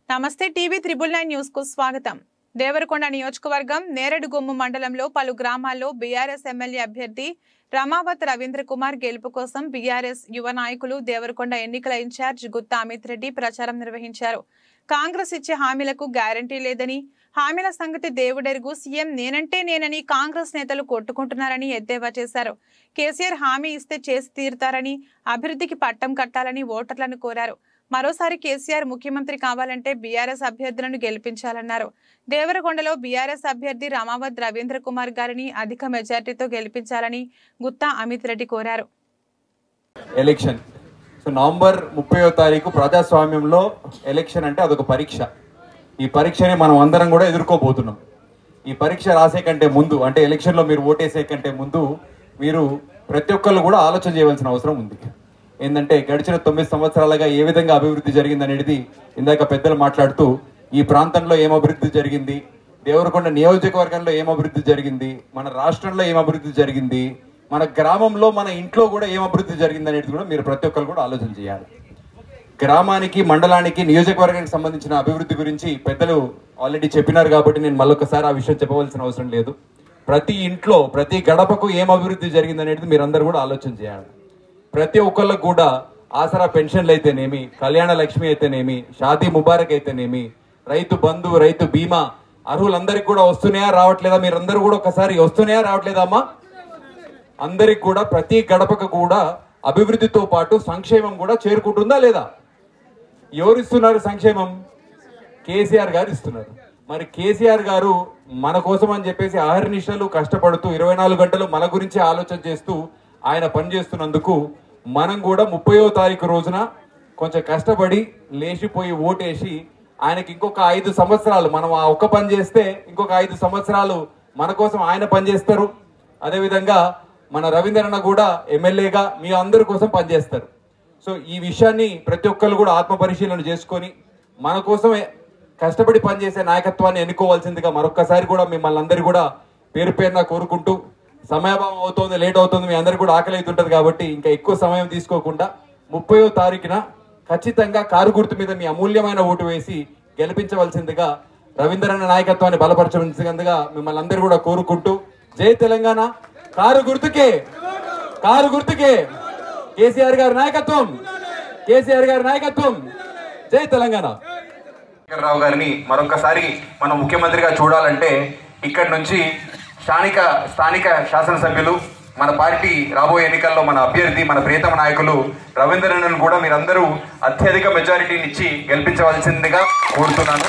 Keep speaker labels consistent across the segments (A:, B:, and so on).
A: నమస్తే TV triple nine news కు స్వాగతం దేవరకొండ నియోజకవర్గం నేరేడుగొమ్ము మండలంలో పలు గ్రామాల్లో బీఆర్ఎస్ ఎమ్మెల్యే అభ్యర్థి రమావత్ రవీంద్ర కుమార్ గెలుపు కోసం బీఆర్ఎస్ యువ నాయకులు దేవరకొండ ఎన్నికల ఇన్ఛార్జ్ గుత్తా అమిత్ రెడ్డి ప్రచారం నిర్వహించారు కాంగ్రెస్ ఇచ్చే హామీలకు గ్యారంటీ లేదని హామీల సంగతి దేవుడెరుగు సీఎం నేనంటే నేనని కాంగ్రెస్ నేతలు కొట్టుకుంటున్నారని ఎద్దేవా చేశారు కేసీఆర్ హామీ ఇస్తే చేసి తీరుతారని అభివృద్ధికి పట్టం కట్టాలని ఓటర్లను కోరారు మరోసారి కేసీఆర్ ముఖ్యమంత్రి కావాలంటే బీఆర్ఎస్ అభ్యర్థులను గెలిపించాలన్నారు దేవరకొండలో బీఆర్ఎస్ అభ్యర్థి రమావత్ రవీంద్ర కుమార్ గారిని అధిక మెజార్టీతో గెలిపించాలని గుత్తా అమిత్ రెడ్డి కోరారు
B: ఎలక్షన్ సో నవంబర్ ముప్పైవ తారీఖు ప్రజాస్వామ్యంలో ఎలక్షన్ అంటే అదొక పరీక్ష ఈ పరీక్షని మనం అందరం కూడా ఎదుర్కోబోతున్నాం ఈ పరీక్ష రాసే కంటే ముందు అంటే ఎలక్షన్లో మీరు ఓటేసే కంటే ముందు మీరు ప్రతి ఒక్కళ్ళు కూడా ఆలోచన చేయవలసిన అవసరం ఉంది ఏంటంటే గడిచిన తొమ్మిది సంవత్సరాలుగా ఏ విధంగా అభివృద్ధి జరిగింది అనేది ఇందాక పెద్దలు మాట్లాడుతూ ఈ ప్రాంతంలో ఏం అభివృద్ధి జరిగింది దేవరకొండ నియోజకవర్గంలో ఏం అభివృద్ధి జరిగింది మన రాష్ట్రంలో ఏం అభివృద్ధి జరిగింది మన గ్రామంలో మన ఇంట్లో కూడా ఏం అభివృద్ధి జరిగింది అనేది కూడా మీరు ప్రతి ఒక్కరు కూడా ఆలోచన చేయాలి గ్రామానికి మండలానికి నియోజకవర్గానికి సంబంధించిన అభివృద్ధి గురించి పెద్దలు ఆల్రెడీ చెప్పినారు కాబట్టి నేను మళ్ళొకసారి ఆ విషయం చెప్పవలసిన అవసరం లేదు ప్రతి ఇంట్లో ప్రతి గడపకు ఏం అభివృద్ధి జరిగింది అనేది మీరందరూ కూడా ఆలోచన చేయాలి ప్రతి ఒక్కళ్ళకు కూడా ఆసరా పెన్షన్లు అయితేనేమి కళ్యాణ లక్ష్మి అయితేనేమి షాదీ ముబారక్ అయితేనేమి రైతు బంధు రైతు బీమా అర్హులందరికీ కూడా వస్తున్నాయా రావట్లేదా మీరందరూ కూడా ఒకసారి వస్తున్నాయా రావట్లేదా అమ్మా అందరికి కూడా ప్రతి గడపకు కూడా అభివృద్ధితో పాటు సంక్షేమం కూడా చేరుకుంటుందా లేదా ఎవరు ఇస్తున్నారు సంక్షేమం కేసీఆర్ గారు ఇస్తున్నారు మరి కేసీఆర్ గారు మన కోసం అని చెప్పేసి ఆహర్నిశలు కష్టపడుతూ ఇరవై నాలుగు గంటలు మన గురించి ఆలోచన చేస్తూ ఆయన పనిచేస్తున్నందుకు మనం కూడా ముప్పయో తారీఖు రోజున కొంచెం కష్టపడి లేచిపోయి ఓటేసి ఆయనకి ఇంకొక ఐదు సంవత్సరాలు మనం ఆ ఒక్క పని చేస్తే ఇంకొక ఐదు సంవత్సరాలు మన కోసం ఆయన పనిచేస్తారు అదేవిధంగా మన రవీంద్రన్న కూడా ఎమ్మెల్యేగా మీ అందరి కోసం పనిచేస్తారు సో ఈ విషయాన్ని ప్రతి ఒక్కరు కూడా ఆత్మ పరిశీలన చేసుకొని మన కోసమే కష్టపడి పనిచేసే నాయకత్వాన్ని ఎన్నుకోవాల్సిందిగా మరొక్కసారి కూడా మిమ్మల్ని అందరి కూడా పేరు పేరున కోరుకుంటూ సమయభావం అవుతుంది లేట్ అవుతుంది మీ అందరికి కూడా ఆకలి అవుతుంటది కాబట్టి ఇంకా ఎక్కువ సమయం తీసుకోకుండా ముప్పయో తారీఖున ఖచ్చితంగా కారు గుర్తు మీద మీ అమూల్యమైన ఓటు వేసి గెలిపించవలసిందిగా రవీంద్రన్న నాయకత్వాన్ని బలపరచవలసిందిగా మిమ్మల్ని అందరూ కూడా కోరుకుంటూ జై తెలంగాణ కారు గుర్తుకే కారు గుర్తుకే కేసీఆర్ గారి నాయకత్వం కేసీఆర్ గారి నాయకత్వం జై తెలంగాణ రావు గారిని మరొకసారి మనం ముఖ్యమంత్రిగా చూడాలంటే ఇక్కడి నుంచి స్థానిక స్థానిక శాసనసభ్యులు మన పార్టీ రాబోయే ఎన్నికల్లో మన అభ్యర్థి మన ప్రియతమ నాయకులు రవీంద్రనన్ కూడా మీరందరూ అత్యధిక మెజారిటీని ఇచ్చి గెలిపించవలసిందిగా కోరుతున్నాను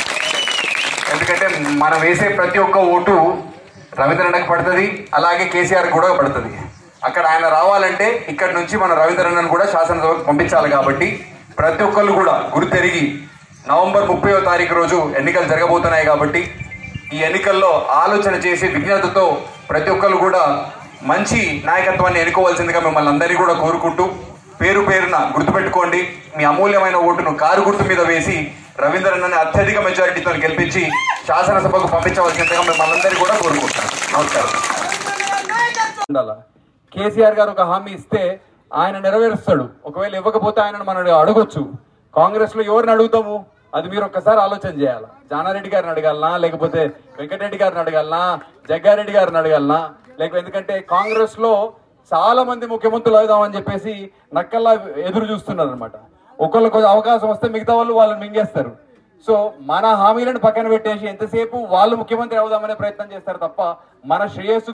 B: ఎందుకంటే మనం వేసే ప్రతి ఒక్క ఓటు రవీంద్రన్నకి పడుతుంది అలాగే కేసీఆర్ కూడా పడుతుంది అక్కడ ఆయన రావాలంటే ఇక్కడ నుంచి మన రవీంద్రన్నను కూడా శాసనసభకు పంపించాలి కాబట్టి ప్రతి ఒక్కళ్ళు కూడా గుర్తెరిగి నవంబర్ ముప్పయో తారీఖు రోజు ఎన్నికలు జరగబోతున్నాయి కాబట్టి ఈ ఎన్నికల్లో ఆలోచన చేసి విజ్ఞతతో ప్రతి ఒక్కరు కూడా మంచి నాయకత్వాన్ని ఎన్నుకోవాల్సిందిగా మిమ్మల్ని అందరినీ కూడా కోరుకుంటూ పేరు పేరున గుర్తుపెట్టుకోండి మీ అమూల్యమైన ఓటును కారు గుర్తు మీద వేసి రవీంద్రన్నని అత్యధిక మెజారిటీతో గెలిపించి శాసనసభకు పంపించవలసిందిగా మిమ్మల్ని అందరినీ కూడా కోరుకుంటున్నాను నమస్కారం ఉండాలా కేసీఆర్ గారు ఒక హామీ ఇస్తే ఆయన నెరవేరుస్తాడు ఒకవేళ ఇవ్వకపోతే ఆయన మనం అడగొచ్చు కాంగ్రెస్ లో ఎవరిని అడుగుతాము అది మీరు ఒక్కసారి ఆలోచన చేయాలి జానారెడ్డి గారిని అడగాలనా లేకపోతే వెంకటరెడ్డి గారిని అడగాలనా జగ్గారెడ్డి గారిని అడగాలనా లేకపోతే ఎందుకంటే కాంగ్రెస్ లో చాలా మంది ముఖ్యమంత్రులు అవుదామని చెప్పేసి నక్కల్లా ఎదురు చూస్తున్నారు అనమాట ఒకళ్ళకి అవకాశం వస్తే మిగతా వాళ్ళు వాళ్ళని మింగేస్తారు సో మన హామీలను పక్కన పెట్టేసి ఎంతసేపు వాళ్ళు ముఖ్యమంత్రి అవుదామనే ప్రయత్నం చేస్తారు తప్ప మన శ్రేయస్సు